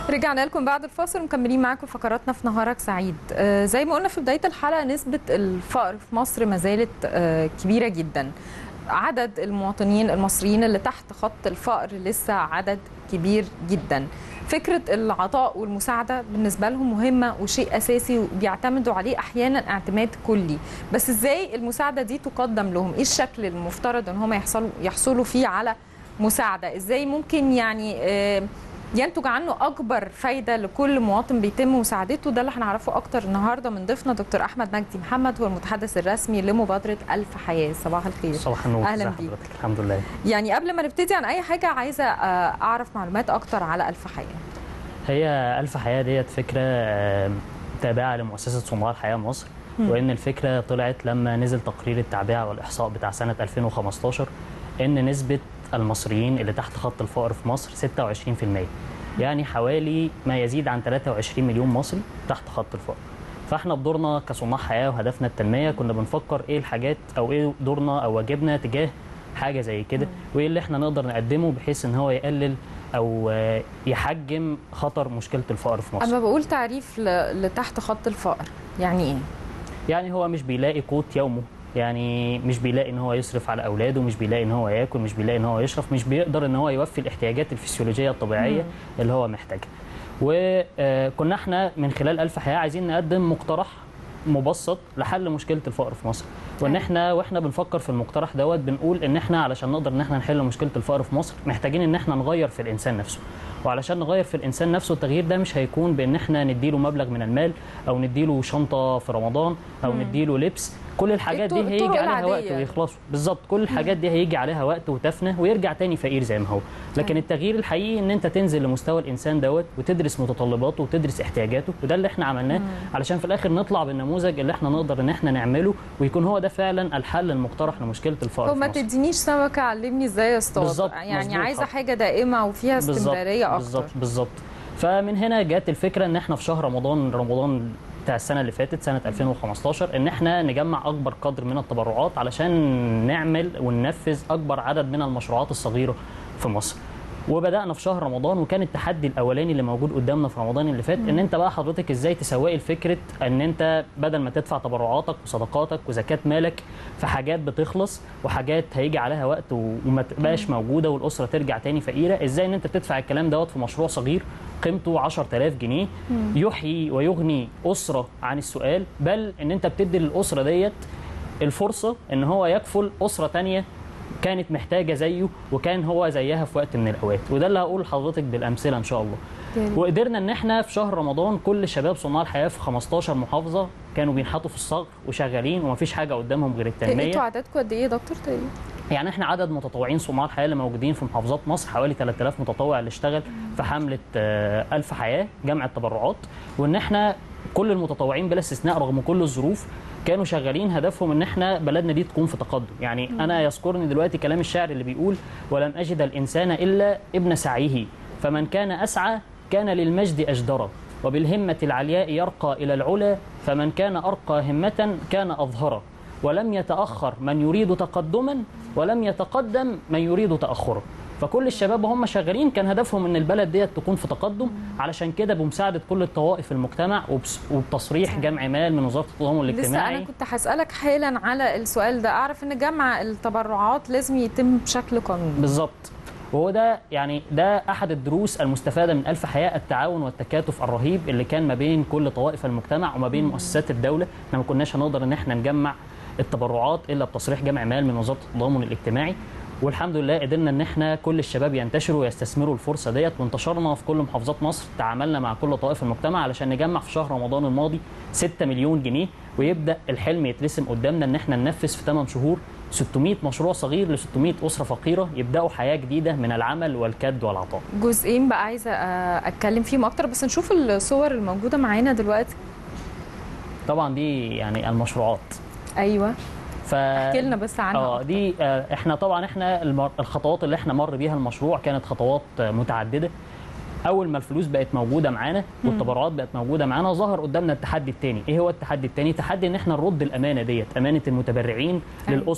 رجعنا لكم بعد الفاصل ومكملين معاكم فقراتنا في نهارك سعيد آه زي ما قلنا في بدايه الحلقه نسبه الفقر في مصر ما زالت آه كبيره جدا عدد المواطنين المصريين اللي تحت خط الفقر لسه عدد كبير جدا فكره العطاء والمساعده بالنسبه لهم مهمه وشيء اساسي وبيعتمدوا عليه احيانا اعتماد كلي بس ازاي المساعده دي تقدم لهم ايه الشكل المفترض ان هم يحصلوا يحصلوا فيه على مساعده ازاي ممكن يعني آه ينتج عنه اكبر فايده لكل مواطن بيتم مساعدته ده اللي هنعرفه اكتر النهارده من ضيفنا دكتور احمد مجدي محمد هو المتحدث الرسمي لمبادره الف حياه صباح الخير صباح النور اهلا ازي بيك حضرتك الحمد لله يعني قبل ما نبتدي عن اي حاجه عايزه آه، اعرف معلومات اكتر على الف حياه هي ألف حياة ديت فكرة آه، تابعة لمؤسسة صناع الحياة مصر وإن الفكرة طلعت لما نزل تقرير التعبئة والإحصاء بتاع سنة 2015 إن نسبة المصريين اللي تحت خط الفقر في مصر 26% يعني حوالي ما يزيد عن 23 مليون مصري تحت خط الفقر فاحنا بدورنا كصناع حياه وهدفنا التنميه كنا بنفكر ايه الحاجات او ايه دورنا او واجبنا تجاه حاجه زي كده وايه اللي احنا نقدر نقدمه بحيث ان هو يقلل او آه، يحجم خطر مشكله الفقر في مصر اما بقول تعريف ل- لتحت خط الفقر يعني ايه يعني هو مش بيلاقي قوت يومه يعني مش بيلاقي ان هو يصرف على اولاده مش بيلاقي ان هو ياكل مش بيلاقي ان هو يشرب مش بيقدر ان هو يوفي الاحتياجات الفسيولوجيه الطبيعيه اللي هو محتاجها وكنا احنا من خلال الف حياه عايزين نقدم مقترح مبسط لحل مشكله الفقر في مصر وان أيوة. احنا واحنا بنفكر في المقترح دوت بنقول ان احنا علشان نقدر ان احنا نحل مشكله الفقر في مصر محتاجين ان احنا نغير في الانسان نفسه وعلشان نغير في الانسان نفسه التغيير ده مش هيكون بان احنا نديله مبلغ من المال او نديله شنطه في رمضان او نديله لبس كل الحاجات دي الطرق- هيجي الطرق عليها وقت العادية. ويخلصوا بالظبط كل الحاجات دي هيجي عليها وقت وتفنى ويرجع تاني فقير زي ما هو لكن أيوة. التغيير الحقيقي ان انت تنزل لمستوى الانسان دوت وتدرس متطلباته وتدرس احتياجاته وده اللي احنا عملناه علشان في الاخر نطلع بالنموذج اللي احنا نقدر ان احنا نعمله ويكون هو ده فعلا الحل المقترح لمشكله الفقر هو في ما مصر. تدينيش سمكه علمني ازاي اصطاد بالظبط، يعني مظبوط، عايزه حاضر. حاجه دائمه وفيها بالظبط استمراريه اكتر بالظبط بالظبط فمن هنا جت الفكره ان احنا في شهر رمضان رمضان بتاع السنه اللي فاتت سنه 2015 ان احنا نجمع اكبر قدر من التبرعات علشان نعمل وننفذ اكبر عدد من المشروعات الصغيره في مصر وبدانا في شهر رمضان وكان التحدي الاولاني اللي موجود قدامنا في رمضان اللي فات ان انت بقى حضرتك ازاي تسوقي الفكره ان انت بدل ما تدفع تبرعاتك وصدقاتك وزكاه مالك في حاجات بتخلص وحاجات هيجي عليها وقت و- وما تبقاش موجوده والاسره ترجع تاني فقيره ازاي ان انت تدفع الكلام دوت في مشروع صغير قيمته 10000 جنيه يحيي ويغني اسره عن السؤال بل ان انت بتدي للاسره ديت الفرصه ان هو يكفل اسره تانية كانت محتاجه زيه وكان هو زيها في وقت من الاوقات وده اللي هقول لحضرتك بالامثله ان شاء الله جميل. وقدرنا ان احنا في شهر رمضان كل شباب صناع الحياه في 15 محافظه كانوا بينحطوا في الصغر وشغالين ومفيش حاجه قدامهم غير التنميه انتوا عددكم قد ايه يا دكتور تقريبا يعني احنا عدد متطوعين صناع الحياه اللي موجودين في محافظات مصر حوالي 3000 متطوع اللي اشتغل في حمله آه، ألف حياه جمع التبرعات وان احنا كل المتطوعين بلا استثناء رغم كل الظروف كانوا شغالين هدفهم ان احنا بلدنا دي تكون في تقدم يعني انا يذكرني دلوقتي كلام الشاعر اللي بيقول ولم اجد الانسان الا ابن سعيه فمن كان اسعى كان للمجد اجدرا وبالهمه العلياء يرقى الى العلا فمن كان ارقى همه كان اظهرا ولم يتأخر من يريد تقدما ولم يتقدم من يريد تأخرا فكل الشباب وهم شغالين كان هدفهم ان البلد ديت تكون في تقدم علشان كده بمساعده كل الطوائف المجتمع وبس- وبتصريح جمع مال من وزاره التضامن لسه الاجتماعي انا كنت هسالك حالا على السؤال ده اعرف ان جمع التبرعات لازم يتم بشكل قانوني بالظبط وهو ده يعني ده احد الدروس المستفاده من الف حياه التعاون والتكاتف الرهيب اللي كان ما بين كل طوائف المجتمع وما بين مؤسسات الدوله احنا ما كناش هنقدر ان احنا نجمع التبرعات الا بتصريح جمع مال من وزاره التضامن الاجتماعي والحمد لله قدرنا ان احنا كل الشباب ينتشروا ويستثمروا الفرصه ديت وانتشرنا في كل محافظات مصر تعاملنا مع كل طوائف المجتمع علشان نجمع في شهر رمضان الماضي 6 مليون جنيه ويبدا الحلم يترسم قدامنا ان احنا ننفذ في 8 شهور 600 مشروع صغير ل 600 اسره فقيره يبداوا حياه جديده من العمل والكد والعطاء جزئين بقى عايزه آه، اتكلم فيهم اكتر بس نشوف الصور الموجوده معانا دلوقتي طبعا دي يعني المشروعات ايوه ف احكي لنا بس عنها اه أكتر. دي آه، احنا طبعا احنا المر- الخطوات اللي احنا مر بيها المشروع كانت خطوات آه، متعدده اول ما الفلوس بقت موجوده معانا والتبرعات بقت موجوده معانا ظهر قدامنا التحدي الثاني ايه هو التحدي الثاني تحدي ان احنا نرد الامانه ديت امانه المتبرعين أيوة. للاسر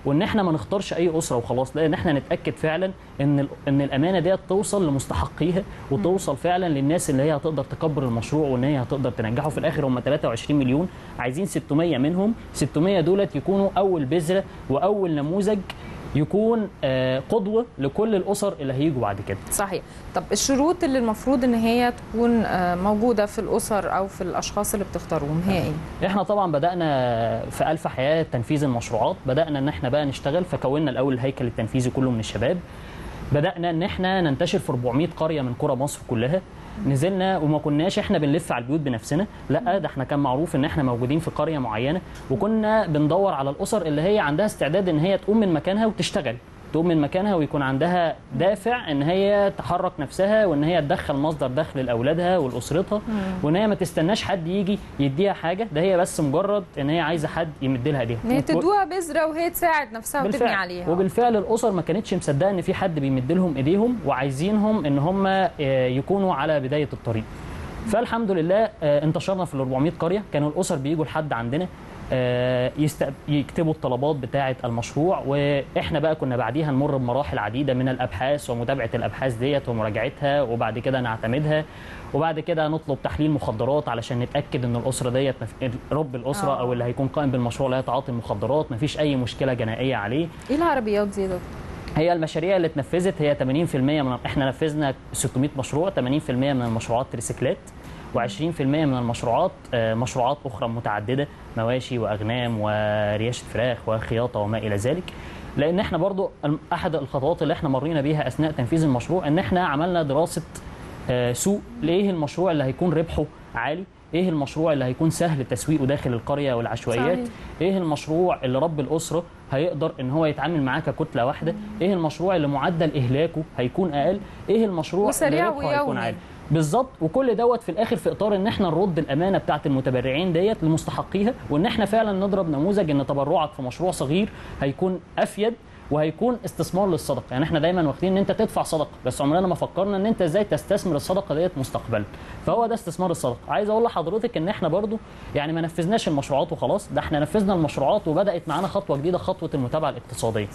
وان احنا ما نختارش اي اسره وخلاص لان احنا نتاكد فعلا ان ال- ان الامانه ديت توصل لمستحقيها وتوصل فعلا للناس اللي هي هتقدر تكبر المشروع وان هي هتقدر تنجحه في الاخر هم 23 مليون عايزين 600 منهم 600 دولت يكونوا اول بذره واول نموذج يكون آه، قدوه لكل الاسر اللي هيجوا بعد كده صحيح طب الشروط اللي المفروض ان هي تكون آه، موجوده في الاسر او في الاشخاص اللي بتختاروهم هي ايه احنا طبعا بدانا في الف حياه تنفيذ المشروعات بدانا ان احنا بقى نشتغل فكونا الاول الهيكل التنفيذي كله من الشباب بدانا ان احنا ننتشر في 400 قريه من قرى مصر كلها نزلنا وما كناش احنا بنلف على البيوت بنفسنا لا ده احنا كان معروف ان احنا موجودين في قريه معينه وكنا بندور على الاسر اللي هي عندها استعداد ان هي تقوم من مكانها وتشتغل تقوم من مكانها ويكون عندها دافع ان هي تحرك نفسها وان هي تدخل مصدر دخل لاولادها ولاسرتها وان هي ما تستناش حد يجي يديها حاجه ده هي بس مجرد ان هي عايزه حد يمد لها ايديها ان هي وك- تدوها بذره وهي تساعد نفسها وتبني بالفعل عليها وبالفعل الاسر ما كانتش مصدقه ان في حد بيمد لهم ايديهم وعايزينهم ان هم آه، يكونوا على بدايه الطريق فالحمد لله آه، انتشرنا في ال 400 قريه كانوا الاسر بيجوا لحد عندنا آه، يست... يكتبوا الطلبات بتاعه المشروع واحنا بقى كنا بعديها نمر بمراحل عديده من الابحاث ومتابعه الابحاث ديت ومراجعتها وبعد كده نعتمدها وبعد كده نطلب تحليل مخدرات علشان نتاكد ان الاسره ديت مف- رب الاسره آه. او اللي هيكون قائم بالمشروع لا يتعاطي المخدرات مفيش اي مشكله جنائيه عليه ايه العربيات دي يا دكتور هي المشاريع اللي اتنفذت هي 80% من احنا نفذنا 600 مشروع 80% من المشروعات تريسيكلات و20% من المشروعات آه، مشروعات اخرى متعدده مواشي واغنام ورياشه فراخ وخياطه وما الى ذلك لان احنا برضو الم- احد الخطوات اللي احنا مرينا بيها اثناء تنفيذ المشروع ان احنا عملنا دراسه آه، سوق لايه المشروع اللي هيكون ربحه عالي ايه المشروع اللي هيكون سهل تسويقه داخل القريه والعشوائيات صحيح. ايه المشروع اللي رب الاسره هيقدر ان هو يتعامل معاه ككتله واحده ايه المشروع اللي معدل اهلاكه هيكون اقل ايه المشروع وسريع اللي ربحه هيكون ويومي. عالي بالظبط وكل دوت في الاخر في اطار ان احنا نرد الامانه بتاعه المتبرعين ديت لمستحقيها وان احنا فعلا نضرب نموذج ان تبرعك في مشروع صغير هيكون افيد وهيكون استثمار للصدقه يعني احنا دايما واخدين ان انت تدفع صدقه بس عمرنا ما فكرنا ان انت ازاي تستثمر الصدقه ديت مستقبلا فهو ده استثمار الصدقه عايز اقول لحضرتك ان احنا برضو يعني ما نفذناش المشروعات وخلاص ده احنا نفذنا المشروعات وبدات معانا خطوه جديده خطوه المتابعه الاقتصاديه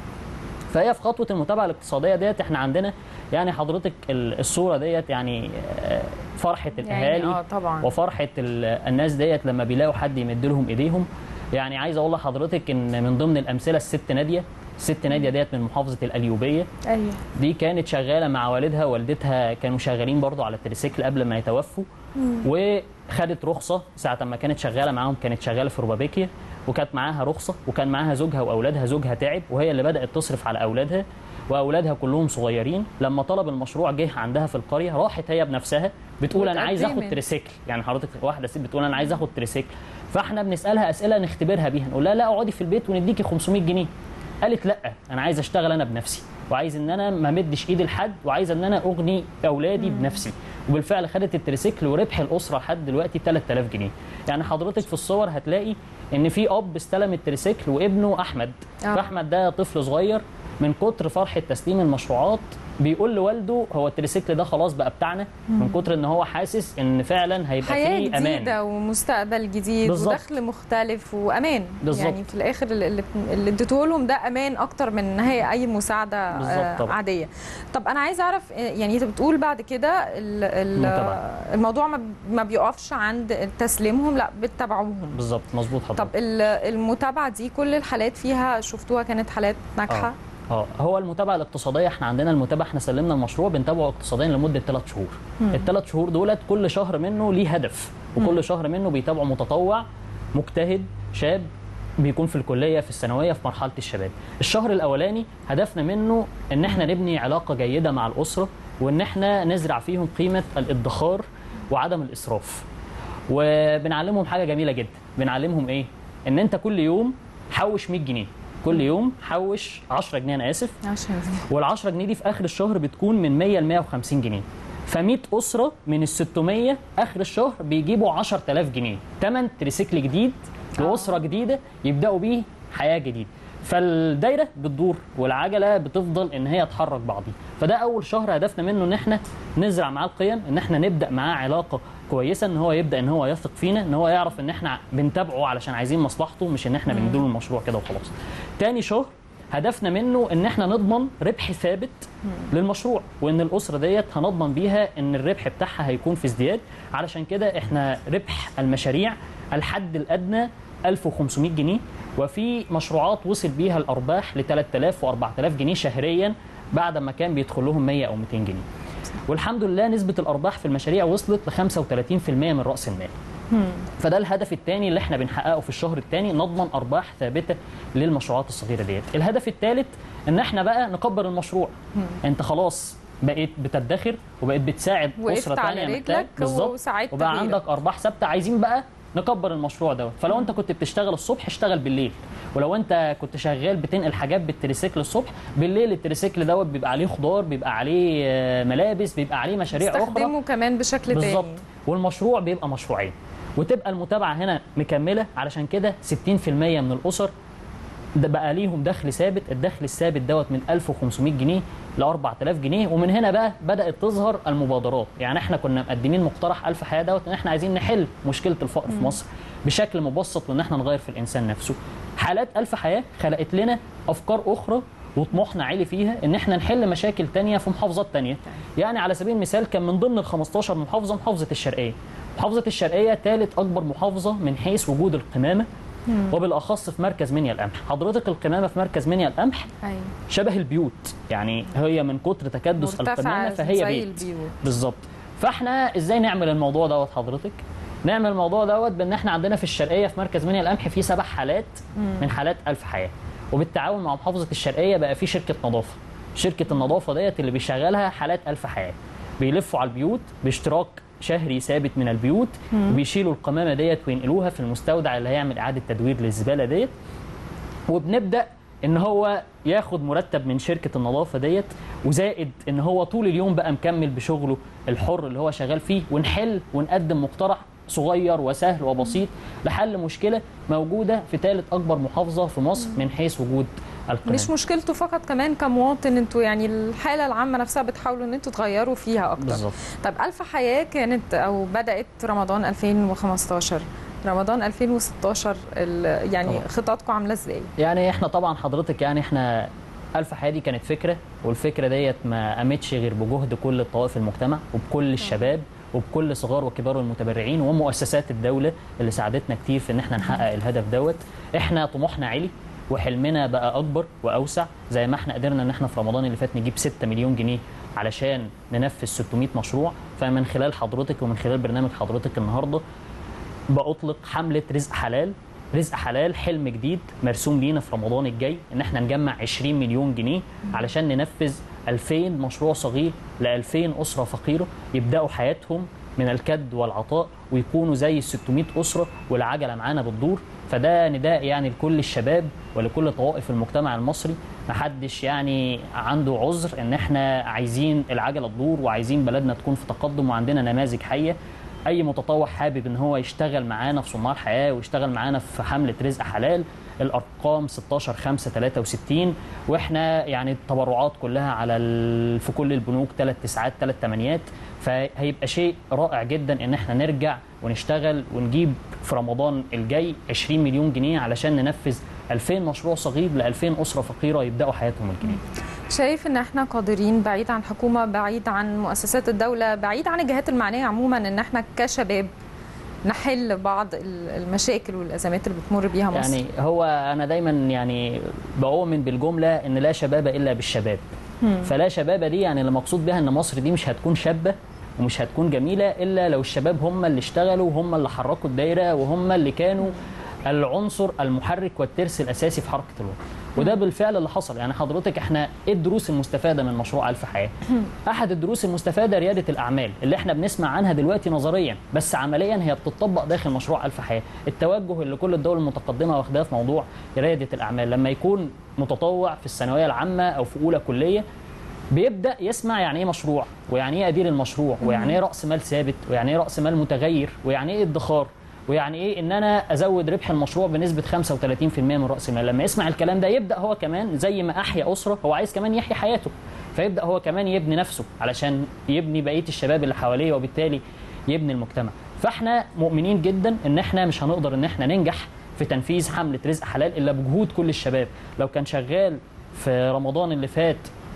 فهي في خطوه المتابعه الاقتصاديه ديت احنا عندنا يعني حضرتك ال- الصوره ديت يعني آه، فرحه يعني الاهالي اه طبعا وفرحه ال- الناس ديت لما بيلاقوا حد يمد لهم ايديهم يعني عايز اقول لحضرتك ان من ضمن الامثله الست ناديه الست ناديه ديت من محافظه القليوبيه ايوه دي كانت شغاله مع والدها والدتها كانوا شغالين برضو على التريسيكل قبل ما يتوفوا وخدت رخصه ساعه ما كانت شغاله معاهم كانت شغاله في روبابيكيا وكانت معاها رخصه وكان معاها زوجها واولادها زوجها تعب وهي اللي بدات تصرف على اولادها واولادها كلهم صغيرين لما طلب المشروع جه عندها في القريه راحت هي بنفسها بتقول انا عايز اخد واتقدمت. تريسيكل يعني حضرتك واحده ست بتقول انا عايز اخد تريسيكل فاحنا بنسالها اسئله نختبرها بيها نقول لها لا اقعدي في البيت ونديكي 500 جنيه قالت لا انا عايز اشتغل انا بنفسي وعايز ان انا ما مدش ايدي لحد وعايز ان انا اغني اولادي بنفسي وبالفعل خدت التريسيكل وربح الاسره لحد دلوقتي 3000 جنيه يعني حضرتك في الصور هتلاقي ان في اب استلم التريسيكل وابنه احمد آه. فاحمد ده طفل صغير من كتر فرحه تسليم المشروعات بيقول لوالده هو التريسيكل ده خلاص بقى بتاعنا من كتر ان هو حاسس ان فعلا هيبقى حياه فيه امان جديده ومستقبل جديد بالظبط. ودخل مختلف وامان بالظبط. يعني في الاخر اللي, اللي- اللي اديته لهم ده امان اكتر من ان هي اي مساعده بالظبط آه، طبعا. عاديه طب انا عايزه اعرف آه، يعني انت بتقول بعد كده ال- ال- المتابعة. الموضوع ما ما بيقفش عند تسليمهم لا بتتابعوهم بالظبط مظبوط حضرتك طب ال- المتابعه دي كل الحالات فيها شفتوها كانت حالات ناجحه اه هو المتابعه الاقتصاديه احنا عندنا المتابعه احنا سلمنا المشروع بنتابعه اقتصاديا لمده ثلاث شهور الثلاث شهور دولت كل شهر منه ليه هدف وكل شهر منه بيتابعه متطوع مجتهد شاب بيكون في الكليه في الثانويه في مرحله الشباب الشهر الاولاني هدفنا منه ان احنا نبني علاقه جيده مع الاسره وان احنا نزرع فيهم قيمه الادخار وعدم الاسراف وبنعلمهم حاجه جميله جدا بنعلمهم ايه ان انت كل يوم حوش 100 جنيه كل يوم حوش 10 جنيه انا اسف عشان وال 10 جنيه دي في اخر الشهر بتكون من 100 ل 150 جنيه ف 100 اسره من ال 600 اخر الشهر بيجيبوا 10000 جنيه ثمن تريسيكل جديد لاسره جديده يبداوا بيه حياه جديده فالدايره بتدور والعجله بتفضل ان هي تحرك بعضيها فده اول شهر هدفنا منه ان احنا نزرع معاه القيم ان احنا نبدا معاه علاقه كويسه ان هو يبدا ان هو يثق فينا ان هو يعرف ان احنا بنتابعه علشان عايزين مصلحته مش ان احنا بنديله المشروع كده وخلاص تاني شهر هدفنا منه ان احنا نضمن ربح ثابت للمشروع وان الاسره ديت هنضمن بيها ان الربح بتاعها هيكون في ازدياد علشان كده احنا ربح المشاريع الحد الادنى 1500 جنيه وفي مشروعات وصل بيها الارباح ل 3000 و4000 جنيه شهريا بعد ما كان بيدخل لهم 100 او 200 جنيه والحمد لله نسبه الارباح في المشاريع وصلت ل 35% من راس المال فده الهدف الثاني اللي احنا بنحققه في الشهر الثاني نضمن ارباح ثابته للمشروعات الصغيره ديت الهدف الثالث ان احنا بقى نكبر المشروع انت خلاص بقيت بتدخر وبقيت بتساعد وقفت اسره على ثانيه رجلك بالظبط وساعدت وبقى غيرك. عندك ارباح ثابته عايزين بقى نكبر المشروع دوت فلو انت كنت بتشتغل الصبح اشتغل بالليل ولو انت كنت شغال بتنقل حاجات بالتريسيكل الصبح بالليل التريسيكل دوت بيبقى عليه خضار بيبقى عليه آه، ملابس بيبقى عليه مشاريع اخرى استخدمه كمان بشكل بالظبط تاني والمشروع بيبقى مشروعين وتبقى المتابعه هنا مكمله علشان كده 60% من الاسر ده بقى ليهم دخل ثابت الدخل الثابت دوت من 1500 جنيه ل 4000 جنيه ومن هنا بقى بدات تظهر المبادرات يعني احنا كنا مقدمين مقترح الف حياه دوت ان احنا عايزين نحل مشكله الفقر في مصر بشكل مبسط وان احنا نغير في الانسان نفسه حالات الف حياه خلقت لنا افكار اخرى وطموحنا عالي فيها ان احنا نحل مشاكل تانية في محافظات تانية يعني على سبيل المثال كان من ضمن ال 15 محافظه محافظه الشرقيه محافظه الشرقيه ثالث اكبر محافظه من حيث وجود القمامه وبالاخص في مركز منيا القمح حضرتك القمامه في مركز منيا القمح ايوه شبه البيوت يعني هي من كتر تكدس القمامه مرتفعه فهي زي بيت البيوت بالظبط فاحنا ازاي نعمل الموضوع دوت حضرتك نعمل الموضوع دوت بان احنا عندنا في الشرقيه في مركز منيا القمح في سبع حالات من حالات الف حياه وبالتعاون مع محافظه الشرقيه بقى في شركه نظافه شركه النظافه ديت اللي بيشغلها حالات الف حياه بيلفوا على البيوت باشتراك شهري ثابت من البيوت وبيشيلوا القمامه ديت وينقلوها في المستودع اللي هيعمل اعاده تدوير للزباله ديت وبنبدا ان هو ياخد مرتب من شركه النظافه ديت وزائد ان هو طول اليوم بقى مكمل بشغله الحر اللي هو شغال فيه ونحل ونقدم مقترح صغير وسهل وبسيط لحل مشكله موجوده في ثالث اكبر محافظه في مصر من حيث وجود القمامه مش مشكلته فقط كمان كمواطن انتوا يعني الحاله العامه نفسها بتحاولوا ان انتوا تغيروا فيها اكتر بالظبط طب ألف حياة كانت أو بدأت رمضان 2015 رمضان 2016 ال- يعني طبعا. خططكم عاملة ازاي؟ يعني احنا طبعا حضرتك يعني احنا ألف حياة دي كانت فكرة والفكرة ديت ما قامتش غير بجهد كل الطوائف المجتمع وبكل الشباب وبكل صغار وكبار المتبرعين ومؤسسات الدولة اللي ساعدتنا كتير في ان احنا نحقق الهدف دوت احنا طموحنا عالي وحلمنا بقى اكبر واوسع زي ما احنا قدرنا ان احنا في رمضان اللي فات نجيب 6 مليون جنيه علشان ننفذ 600 مشروع فمن خلال حضرتك ومن خلال برنامج حضرتك النهارده بأطلق حملة رزق حلال رزق حلال حلم جديد مرسوم لينا في رمضان الجاي ان احنا نجمع 20 مليون جنيه علشان ننفذ 2000 مشروع صغير ل 2000 اسره فقيره يبداوا حياتهم من الكد والعطاء ويكونوا زي ال 600 اسره والعجله معانا بتدور فده نداء يعني لكل الشباب ولكل طوائف المجتمع المصري محدش يعني عنده عذر ان احنا عايزين العجله تدور وعايزين بلدنا تكون في تقدم وعندنا نماذج حيه اي متطوع حابب ان هو يشتغل معانا في صناع الحياه ويشتغل معانا في حمله رزق حلال الارقام 16 5 63 واحنا يعني التبرعات كلها على ال... في كل البنوك ثلاث تسعات ثلاث ثمانيات فهيبقى شيء رائع جدا ان احنا نرجع ونشتغل ونجيب في رمضان الجاي 20 مليون جنيه علشان ننفذ 2000 مشروع صغير ل 2000 اسره فقيره يبداوا حياتهم الجديده شايف ان احنا قادرين بعيد عن حكومة بعيد عن مؤسسات الدولة بعيد عن الجهات المعنية عموما ان احنا كشباب نحل بعض ال- المشاكل والازمات اللي بتمر بيها مصر يعني هو انا دايما يعني بؤمن بالجمله ان لا شباب الا بالشباب فلا شبابه دي يعني اللي مقصود بها ان مصر دي مش هتكون شابه ومش هتكون جميله الا لو الشباب هم اللي اشتغلوا وهم اللي حركوا الدايره وهم اللي كانوا العنصر المحرك والترس الاساسي في حركه الوطن وده بالفعل اللي حصل يعني حضرتك احنا ايه الدروس المستفاده من مشروع الف حياه احد الدروس المستفاده رياده الاعمال اللي احنا بنسمع عنها دلوقتي نظريا بس عمليا هي بتطبق داخل مشروع الف حياه التوجه اللي كل الدول المتقدمه واخداه في موضوع رياده الاعمال لما يكون متطوع في الثانويه العامه او في اولى كليه بيبدا يسمع يعني ايه مشروع ويعني ايه ادير المشروع ويعني ايه راس مال ثابت ويعني ايه راس مال متغير ويعني ايه ادخار ويعني ايه ان انا ازود ربح المشروع بنسبه 35% من راس المال لما يسمع الكلام ده يبدا هو كمان زي ما احيا اسره هو عايز كمان يحيي حياته فيبدا هو كمان يبني نفسه علشان يبني بقيه الشباب اللي حواليه وبالتالي يبني المجتمع فاحنا مؤمنين جدا ان احنا مش هنقدر ان احنا ننجح في تنفيذ حمله رزق حلال الا بجهود كل الشباب لو كان شغال في رمضان اللي فات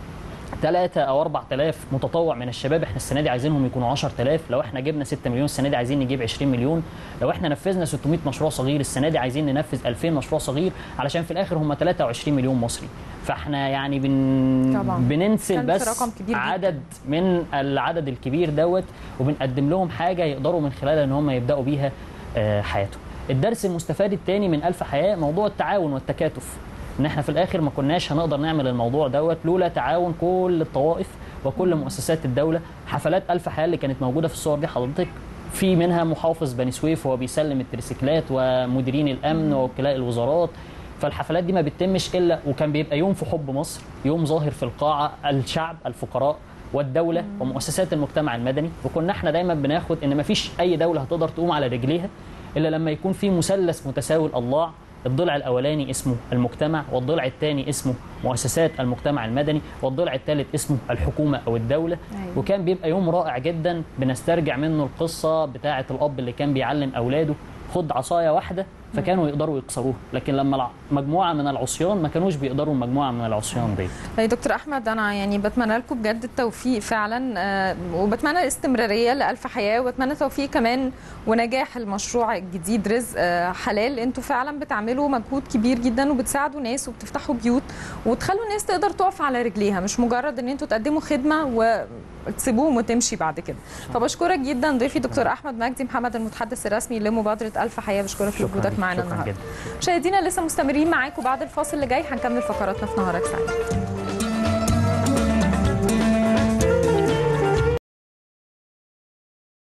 3 او 4000 متطوع من الشباب احنا السنه دي عايزينهم يكونوا 10000 لو احنا جبنا 6 مليون السنه دي عايزين نجيب 20 مليون لو احنا نفذنا 600 مشروع صغير السنه دي عايزين ننفذ 2000 مشروع صغير علشان في الاخر هم 23 مليون مصري فاحنا يعني بن طبعاً. بننسل كان بس رقم كبير جداً. عدد من العدد الكبير دوت وبنقدم لهم حاجه يقدروا من خلالها ان هم يبداوا بيها آه، حياتهم الدرس المستفاد الثاني من ألف حياة موضوع التعاون والتكاتف ان احنا في الاخر ما كناش هنقدر نعمل الموضوع دوت لولا تعاون كل الطوائف وكل مؤسسات الدوله حفلات ألف حياة اللي كانت موجوده في الصور دي حضرتك في منها محافظ بني سويف وهو بيسلم التريسيكلات ومديرين الامن ووكلاء الوزارات فالحفلات دي ما بتتمش الا وكان بيبقى يوم في حب مصر يوم ظاهر في القاعه الشعب الفقراء والدوله ومؤسسات المجتمع المدني وكنا احنا دايما بناخد ان ما فيش اي دوله هتقدر تقوم على رجليها الا لما يكون في مثلث متساوي الاضلاع الضلع الاولاني اسمه المجتمع والضلع الثاني اسمه مؤسسات المجتمع المدني والضلع الثالث اسمه الحكومه او الدوله أيوة. وكان بيبقى يوم رائع جدا بنسترجع منه القصه بتاعه الاب اللي كان بيعلم اولاده خد عصايه واحده فكانوا يقدروا يكسروها لكن لما الع- مجموعه من العصيان ما كانوش بيقدروا مجموعه من العصيان دي طيب دكتور احمد انا يعني بتمنى لكم بجد التوفيق فعلا آه، وبتمنى الاستمراريه لألف حياه وبتمنى توفيق كمان ونجاح المشروع الجديد رزق آه، حلال انتوا فعلا بتعملوا مجهود كبير جدا وبتساعدوا ناس وبتفتحوا بيوت وتخلوا الناس تقدر تقف على رجليها مش مجرد ان انتوا تقدموا خدمه وتسيبوهم وتمشي بعد كده فبشكرك جدا ضيفي دكتور احمد مجدي محمد المتحدث الرسمي لمبادره ألف حياه بشكرك شكراً لوجودك ليك، معانا شكراً النهارده جداً. مشاهدينا لسه مستمرين معاكم بعد الفاصل اللي جاي هنكمل فقراتنا في نهارك سعيد